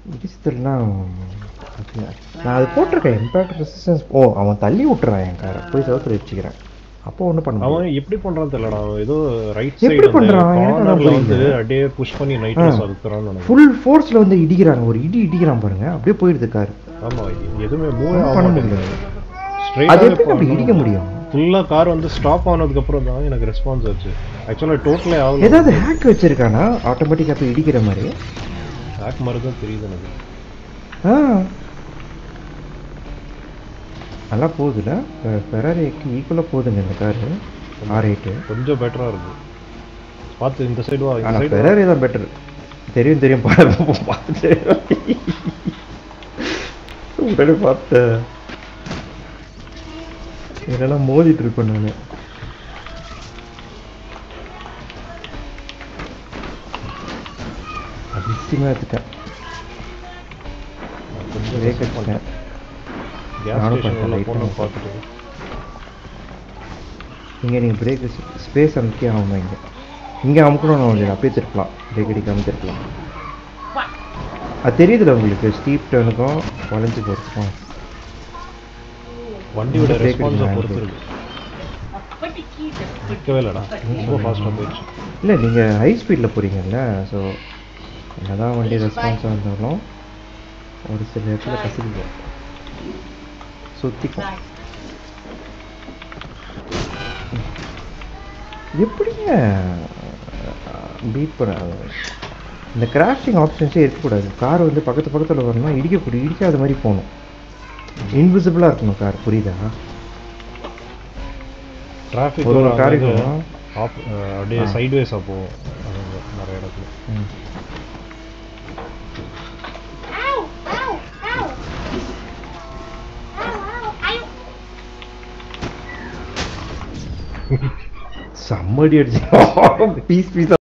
இடிச்சதுலாம் நான் அது போட்டிருக்கேன் இம்பாக்ட் ரெசிஸ்டன்ஸ் ஓ அவன் தள்ளி விட்டுறான் என் காரை போய் சவுத்துல வச்சுக்கிறேன் அப்போ ஒன்றும் பண்ண முடியாது அவன் எப்படி பண்றான்னு தெரியலடா அவன் ஏதோ ரைட் எப்படி சைடு பண்றான்? எனக்கு அதான் கார்னர்ல வந்து புரியல. அப்படியே புஷ் பண்ணி நைட்ரஸ் அதுக்குறான்னு நினைக்கிறேன் ஃபுல் ஃபோர்ஸில் வந்து இடிக்கிறாங்க ஒரு இடி இடிக்கிறான் பாருங்க அப்படியே போயிடுது கார் ஆமா இது எதுவுமே மூவ் ஒண்ணும் ஆக பண்ண மாட்டேங்குது முடியல அது எப்படி அப்படி இடிக்க முடியும் ஃபுல்லா கார் வந்து ஸ்டாப் ஆனதுக்கு அப்புறம் தான் எனக்கு ரெஸ்பான்ஸ் ஆச்சு ஆக்சுவலா டோட்டலே ஆகல ஏதாவது ஹேக் வச்சிருக்கானா ஆட்டோமேட்டிக்காக போய் இடிக்கிற மாதிரி பேக் மாதிரி தான் தெரியுது எனக்கு ஆ நல்லா போகுதுல ஃபெராரிக்கு ஈக்குவலாக போகுதுங்க இந்த காரு ஆர் எயிட்டு கொஞ்சம் பெட்டரா இருக்கு பார்த்து இந்த சைடு வா இந்த ஆனால் சைடு ஃபெராரி தான் பெட்டர் தெரியும் தெரியும் பாரு பார்த்து உடனே பார்த்தேன் இதெல்லாம் மோதிட்டு இருப்பேன் நான் அதிசயமாக எடுத்துட்டேன் கொஞ்சம் பிரேக் அடிச்சிட்டேன் கேஸ் நானும் ஸ்டேஷன் பார்த்தேன், உள்ள light போன ஆ பார்த்துட்டு இங்கே நீங்கள் பிரேக் ஸ்பேஸ் அமுக்கே ஆகணும் இங்கே இங்கே அமுக்கணும் உங்களுக்கு அப்படியே திருப்பலாம் பிரேக் அடிக்காமல் திருப்பலாம் அது தெரியுதுல உங்களுக்கு ஸ்டீப் டர்னுக்கும் வளைஞ்சு போகிறதுக்கும் வண்டியோட இந்த break ரெஸ்பான்ஸை அடிக்கலாம் பொறுத்து இருக்கு நிற்கவே இல்லைடா ரொம்ப ஃபாஸ்ட்டாக போயிடுச்சு இல்லை நீங்கள் ஹை ஸ்பீடில் போகிறீங்கல்ல ஸோ என்னதான் வண்டி ரெஸ்பான்ஸாக இருந்தாலும் ஒரு சில இடத்துல கசிக்கும் சுற்றிக்கும் எப்படிங்க பீட் பண்ண இந்த கிராஃப்டிங் ஆப்ஷன்ஸே இருக்கக்கூடாது கார் வந்து பக்கத்து பக்கத்தில் வரணும் இடிக்கக்கூடிய இடிக்காத மாதிரி போகணும் இன்விசிபிளாக இருக்கணும் கார் புரியுதா டிராஃபிக் ஒரு ஒரு காரியம் ஆப் அப்படியே ஆ. சைட்வேஸாக போகும் அது வந்து நிறைய இடத்துல ம். Ow! Ow! Ow! Ow! Ow! Ow! செம்மடி அடிச்சு பீஸ் பீஸா